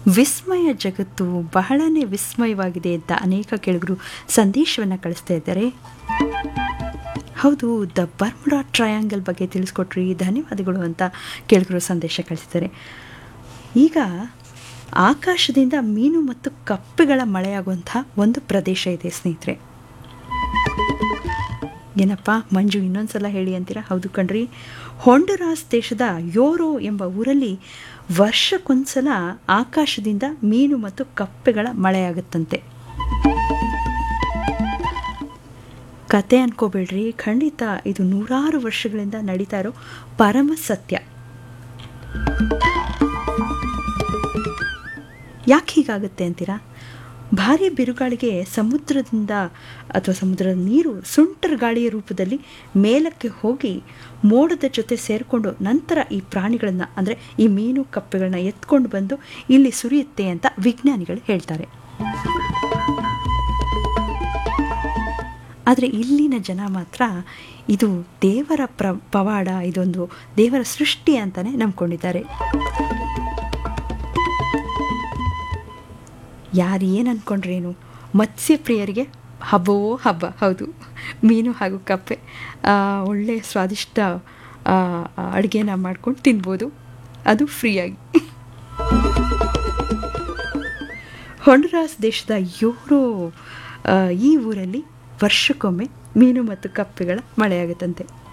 ವಿಸ್ಮಯ ಜಗತ್ತು ಬಹಳನೇ ವಿಸ್ಮಯವಾಗಿದೆ ಅಂತ ಅನೇಕ ಕೆಳಗರು ಸಂದೇಶವನ್ನು ಕಳಿಸ್ತಾ ಇದ್ದಾರೆ ಹೌದು ದ ಬರ್ಮುಡಾ ಟ್ರಯಾಂಗಲ್ ಬಗ್ಗೆ ತಿಳಿಸ್ಕೊಟ್ರಿ ಧನ್ಯವಾದಗಳು ಅಂತ ಕೆಳಗರು ಸಂದೇಶ ಕಳಿಸಿದ್ದಾರೆ ಈಗ ಆಕಾಶದಿಂದ ಮೀನು ಮತ್ತು ಕಪ್ಪೆಗಳ ಮಳೆಯಾಗುವಂಥ ಒಂದು ಪ್ರದೇಶ ಇದೆ ಸ್ನೇಹಿತರೆ ಏನಪ್ಪ ಮಂಜು ಇನ್ನೊಂದ್ಸಲ ಹೇಳಿ ಅಂತೀರಾ ಹೌದು ಕಣ್ರಿ ಹೊಂಡುರಾಸ್ ದೇಶದ ಯೋರೋ ಎಂಬ ಊರಲ್ಲಿ ವರ್ಷಕ್ಕೊಂದ್ಸಲ ಆಕಾಶದಿಂದ ಮೀನು ಮತ್ತು ಕಪ್ಪೆಗಳ ಮಳೆಯಾಗುತ್ತಂತೆ ಕತೆ ಅನ್ಕೋಬೇಡ್ರಿ ಖಂಡಿತ ಇದು ನೂರಾರು ವರ್ಷಗಳಿಂದ ನಡೀತಾ ಇರೋ ಪರಮ ಸತ್ಯ ಯಾಕೆ ಹೀಗಾಗುತ್ತೆ ಅಂತೀರಾ ಭಾರಿ ಬಿರುಗಾಳಿಗೆ ಸಮುದ್ರದಿಂದ ಅಥವಾ ಸಮುದ್ರದ ನೀರು ಸುಂಟರ್ ಗಾಳಿಯ ರೂಪದಲ್ಲಿ ಮೇಲಕ್ಕೆ ಹೋಗಿ ಮೋಡದ ಜೊತೆ ಸೇರಿಕೊಂಡು ನಂತರ ಈ ಪ್ರಾಣಿಗಳನ್ನು ಅಂದರೆ ಈ ಮೀನು ಕಪ್ಪೆಗಳನ್ನ ಎತ್ಕೊಂಡು ಬಂದು ಇಲ್ಲಿ ಸುರಿಯುತ್ತೆ ಅಂತ ವಿಜ್ಞಾನಿಗಳು ಹೇಳ್ತಾರೆ ಆದರೆ ಇಲ್ಲಿನ ಜನ ಮಾತ್ರ ಇದು ದೇವರ ಪ್ರ ಪವಾಡ ಇದೊಂದು ದೇವರ ಸೃಷ್ಟಿ ಅಂತಲೇ ನಂಬ್ಕೊಂಡಿದ್ದಾರೆ ಯಾರು ಏನು ಅಂದ್ಕೊಂಡ್ರೇನು ಮತ್ಸ್ಯಪ್ರಿಯರಿಗೆ ಹಬ್ಬವೋ ಹಬ್ಬ ಹೌದು ಮೀನು ಹಾಗೂ ಕಪ್ಪೆ ಒಳ್ಳೆಯ ಸ್ವಾದಿಷ್ಟ ಅಡುಗೆನ ಮಾಡ್ಕೊಂಡು ತಿನ್ಬೋದು ಅದು ಫ್ರೀಯಾಗಿ ಹೊಂಡರಾಸ್ ದೇಶದ ಯೋರೋ ಈ ಊರಲ್ಲಿ ವರ್ಷಕ್ಕೊಮ್ಮೆ ಮೀನು ಮತ್ತು ಕಪ್ಪೆಗಳ ಮಳೆಯಾಗುತ್ತಂತೆ